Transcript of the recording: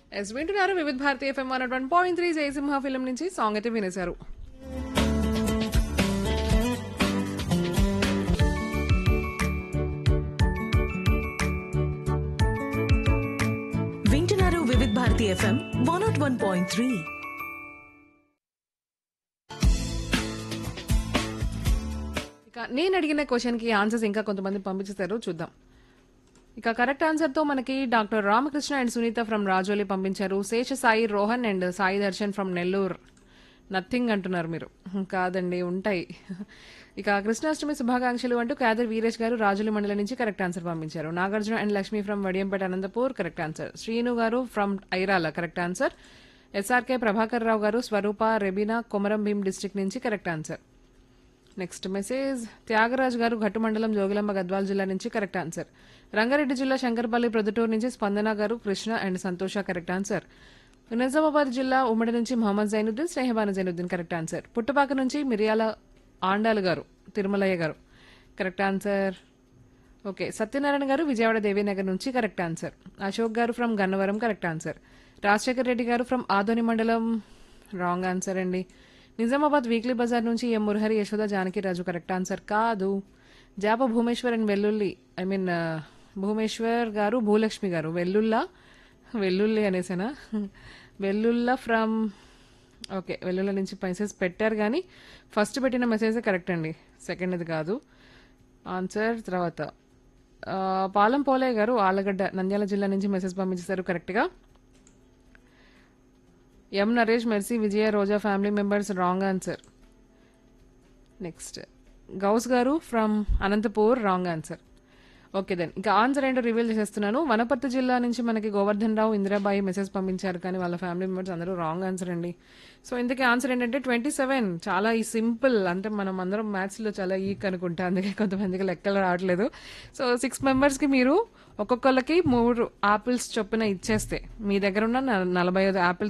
yes వింటున్నారు Vividh Bharati FM one one point three Jayasimha film నుంచి song అయితే వినేశారు వింటున్నారు Vividh Bharati FM one nought one point three ఇక నేను అడిగిన క్వశ్చన్ కి ఆన్సర్స్ ఇంకా కొంతమంది పంపించారు చూద్దాం ఇక కరెక్ట్ ఆన్సర్ తో మనకి doctor Ramakrishna and Sunitha from Rajoli పంపించారు Sesha Sai Rohan and Sai Darshan from Nellore nothing అంటున్నారు మీరు కాదండి ఉంటాయి ఇక కృష్ణాష్టమి శుభాకాంక్షలు అంటూ కాదర్ వీరేష్ గారు రాజుల మండలం నుంచి కరెక్ట్ ఆన్సర్ పంపించారు Nagarjuna and Lakshmi from Vadiyampeta Anantapur correct answer Srinu garu from Irala correct answer SRK Prabhakar Rao garu Swaroopa Rebina Komaram Bheem district నుంచి correct answer next message Tyagaraj garu Ghattu మండలం జోగులాంబ గద్వాల జిల్లా నుంచి కరెక్ట్ ఆన్సర్ రంగారెడ్డి జిల్లా శంకర్పల్లి ప్రొద్దుటూరు నుంచి Spandana garu Krishna and Santosha correct answer Nizamabad జిల్లా ఉమ్మడి నుంచి మహమ్మద్ జైనుద్దీన్ స్నేహబాను జైనుద్దీన్ కరెక్ట్ ఆన్సర్ పుట్టపాక నుంచి మిరియాల ఆండాలు గారు తిరుమలయ్య గారు కరెక్ట్ ఆన్సర్ ఓకే సత్యనారాయణ గారు విజయవాడ దేవీనగర్ నుంచి correct answer Ashok garu from Gannavaram correct answer Rajasekhar Reddy garu from Adoni మండలం రాంగ్ ఆన్సర్ అండి నిజామాబాద్ వీక్లీ బజార్ నుంచి M Murahari Yashoda Janaki Raju correct answer కాదు జాప భూమేశ్వర్ అండ్ వెల్లుల్లి ఐ మీన్ భూమేశ్వర్ గారు భూలక్ష్మి గారు వెల్లుల్లా వెల్లుల్లి అనేసేనా వెల్లుల్లా ఫ్రమ్ ఓకే వెల్లుల్లి నుంచి మెసేజ్ పెట్టారు కానీ ఫస్ట్ పెట్టిన మెసేజ్ కరెక్ట్ అండి సెకండ్ ఇది కాదు ఆన్సర్ తర్వాత ఆ, పాలం పోలే గారు ఆలగడ్డ నంద్యాల జిల్లా నుంచి మెసేజ్ పంపించేశారు కరెక్ట్గా M Naresh Mercy Vijaya Roja family members wrong answer next Gouse garu from Anantapur wrong answer okay then ఇంకా ఆన్సర్ ఏంటో రివీల్ చేసేస్తున్నాను వనపర్తి జిల్లా నుంచి మనకి గోవర్ధన్ రావు ఇందిరాబాయి మెసేజ్ పంపించారు కానీ వాళ్ళ ఫ్యామిలీ మెంబర్స్ అందరూ రాంగ్ ఆన్సర్ అండి సో ఇంతకీ ఆన్సర్ ఏంటంటే ట్వంటీ సెవెన్ చాలా ఈ సింపుల్ అంటే మనం అందరం మ్యాథ్స్లో చాలా ఈక్ అనుకుంటా అందుకే కొంతమందికి లెక్కలు రావట్లేదు సో సిక్స్ మెంబర్స్కి మీరు ఒక్కొక్కళ్ళకి మూడు ఆపిల్స్ చొప్పున ఇచ్చేస్తే మీ దగ్గర ఉన్న న- నలభై ఐదు ఆపిల్స్